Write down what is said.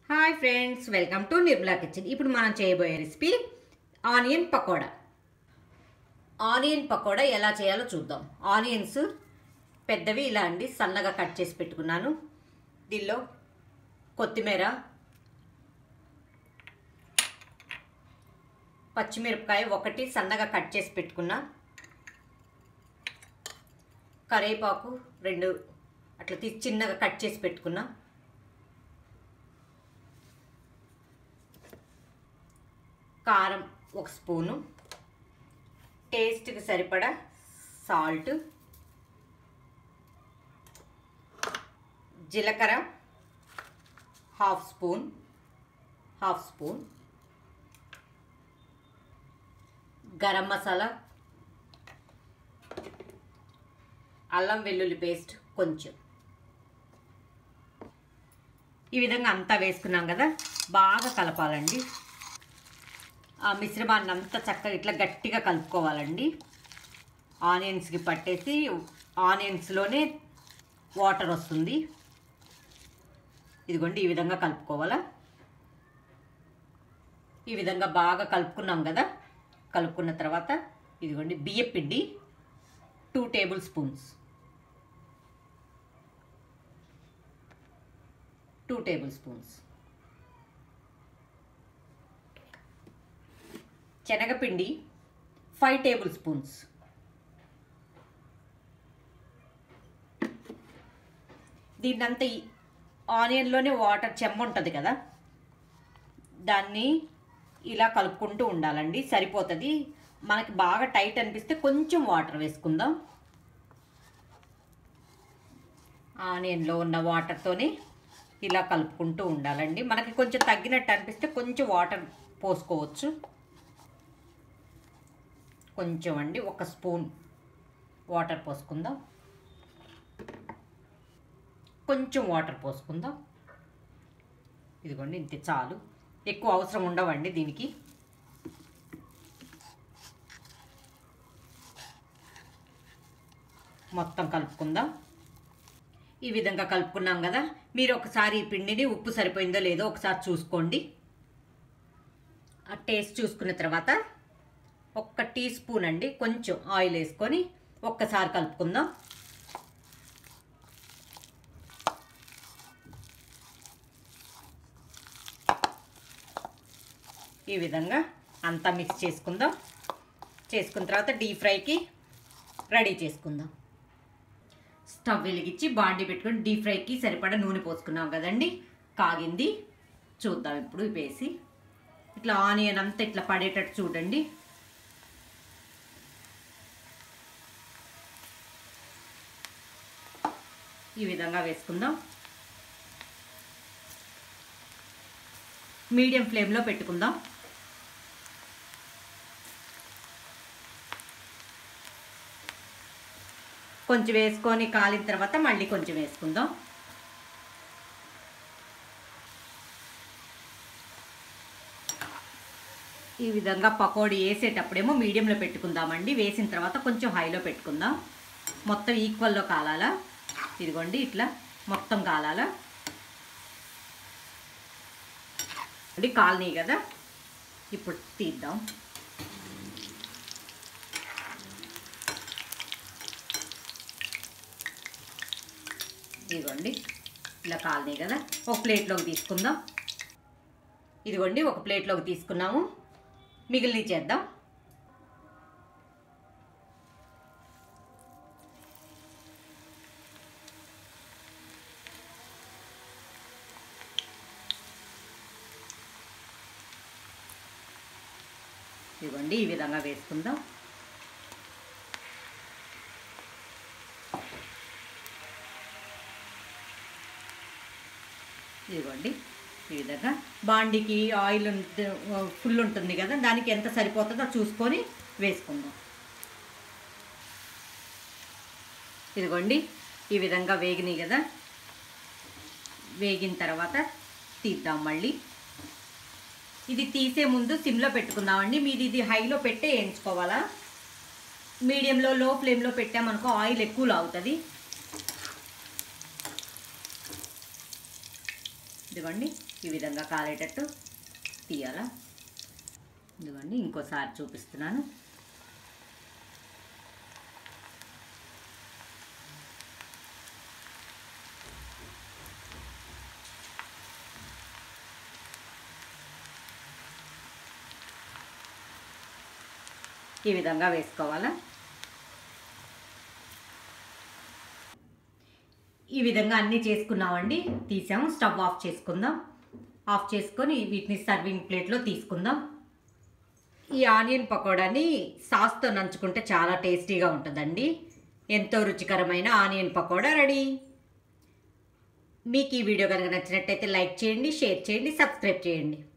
hi friends welcome to Nirmala kitchen ఇప్పుడు మనం చేయబోయే recipe onion pakoda onion pakoda ఎలా చేయాలో చూద్దాం ఆనియన్స్ పెద్దవి ఇలా అండి సన్నగా కట్ చేసి పెట్టుకున్నాను దీనిలో కొత్తిమీర పచ్చిమిరపకాయ ఒకటి సన్నగా కట్ చేసి పెట్టుకున్నా కరివేపాకు రెండు అట్లా తీసి చిన్నగా కట్ చేసి పెట్టుకున్నా కారం ఒక స్పూను టేస్ట్కి సరిపడా సాల్ట్ జీలకర్ర half spoon half spoon garam masala అల్లం వెల్లుల్లి పేస్ట్ కొంచెం ఈ విధంగా అంతా వేసుకున్నాం కదా బాగా కలపాలండి ఆ మిశ్రమాన్ని అంతా చక్కగా ఇట్లా గట్టిగా కలుపుకోవాలండి ఆనియన్స్కి పట్టేసి ఆనియన్స్లోనే వాటర్ వస్తుంది ఇదిగోండి ఈ విధంగా కలుపుకోవాలా ఈ విధంగా బాగా కలుపుకున్నాం కదా కలుపుకున్న తర్వాత ఇదిగోండి బియ్యం పిండి two tablespoons two tablespoons శనగపిండి ఫైవ్ టేబుల్ స్పూన్స్ దీన్నంతా ఆనియన్లోనే వాటర్ చెమ్మ ఉంటుంది కదా దాన్ని ఇలా కలుపుకుంటూ ఉండాలండి సరిపోతుంది మనకి బాగా టైట్ అనిపిస్తే కొంచెం వాటర్ వేసుకుందాం ఆనియన్లో ఉన్న వాటర్తోనే ఇలా కలుపుకుంటూ ఉండాలండి మనకి కొంచెం తగ్గినట్టు అనిపిస్తే కొంచెం వాటర్ పోసుకోవచ్చు కొంచెం అండి ఒక స్పూన్ వాటర్ పోసుకుందాం కొంచెం వాటర్ పోసుకుందాం ఇదిగోండి ఇంతే చాలు ఎక్కువ అవసరం ఉండవండి దీనికి మొత్తం కలుపుకుందాం ఈ విధంగా కలుపుకున్నాం కదా మీరు ఒకసారి ఈ పిండిని ఉప్పు సరిపోయిందో లేదో ఒకసారి చూసుకోండి ఆ టేస్ట్ చూసుకున్న తర్వాత ఒక్క టీ స్పూన్ అండి కొంచెం ఆయిల్ వేసుకొని ఒక్కసారి కలుపుకుందాం ఈ విధంగా అంతా మిక్స్ చేసుకుందాం చేసుకున్న తర్వాత డీప్ ఫ్రైకి రెడీ చేసుకుందాం స్టవ్ వెలిగించి బాండి పెట్టుకొని డీప్ ఫ్రైకి సరిపడా నూనె పోసుకున్నాం కదండి కాగింది చూద్దాం ఇప్పుడు వేసి ఇట్లా ఆనియన్ అంతా ఇట్లా పడేటట్టు చూడండి ఈ విధంగా వేసుకుందాం మీడియం ఫ్లేమ్లో పెట్టుకుందాం కొంచెం వేసుకొని కాలిన తర్వాత మళ్ళీ కొంచెం వేసుకుందాం ఈ విధంగా పకోడీ వేసేటప్పుడేమో మీడియంలో పెట్టుకుందామండి వేసిన తర్వాత కొంచెం హైలో పెట్టుకుందాం మొత్తం ఈక్వల్లో కాలాలా ఇదిగోండి ఇట్లా మొత్తం కాలాలా అండి కాలనీ కదా ఇప్పుడు తీద్దాం ఇదిగోండి ఇలా కాలనీ కదా ఒక ప్లేట్లోకి తీసుకుందాం ఇదిగోండి ఒక ప్లేట్లోకి తీసుకున్నాము మిగిలిన చేద్దాం ఇదిగోండి ఈ విధంగా వేసుకుందాం ఇదిగోండి ఈ విధంగా బాండికి ఆయిల్ ఫుల్ ఉంటుంది కదా దానికి ఎంత సరిపోతుందో చూసుకొని వేసుకుందాం ఇదిగోండి ఈ విధంగా వేగినాయి కదా వేగిన తర్వాత తీద్దాం మళ్ళీ ఇది తీసే ముందు సిమ్లో పెట్టుకుందామండి మీది ఇది హైలో పెట్టే వేయించుకోవాలా మీడియంలో లో ఫ్లేమ్లో పెట్టామనుకో ఆయిల్ ఎక్కువ అవుతుంది ఇదిగోండి ఈ విధంగా కాలేటట్టు తీయాలా ఇదిగోండి ఇంకోసారి చూపిస్తున్నాను ఈ విధంగా వేసుకోవాలా ఈ విధంగా అన్నీ చేసుకున్నామండి తీసాము స్టవ్ ఆఫ్ చేసుకుందాం ఆఫ్ చేసుకొని వీటిని సర్వింగ్ ప్లేట్లో తీసుకుందాం ఈ ఆనియన్ పకోడాని సాస్తో నంచుకుంటే చాలా టేస్టీగా ఉంటుందండి ఎంతో రుచికరమైన ఆనియన్ పకోడా రెడీ మీకు ఈ వీడియో కనుక నచ్చినట్టయితే లైక్ చేయండి షేర్ చేయండి సబ్స్క్రైబ్ చేయండి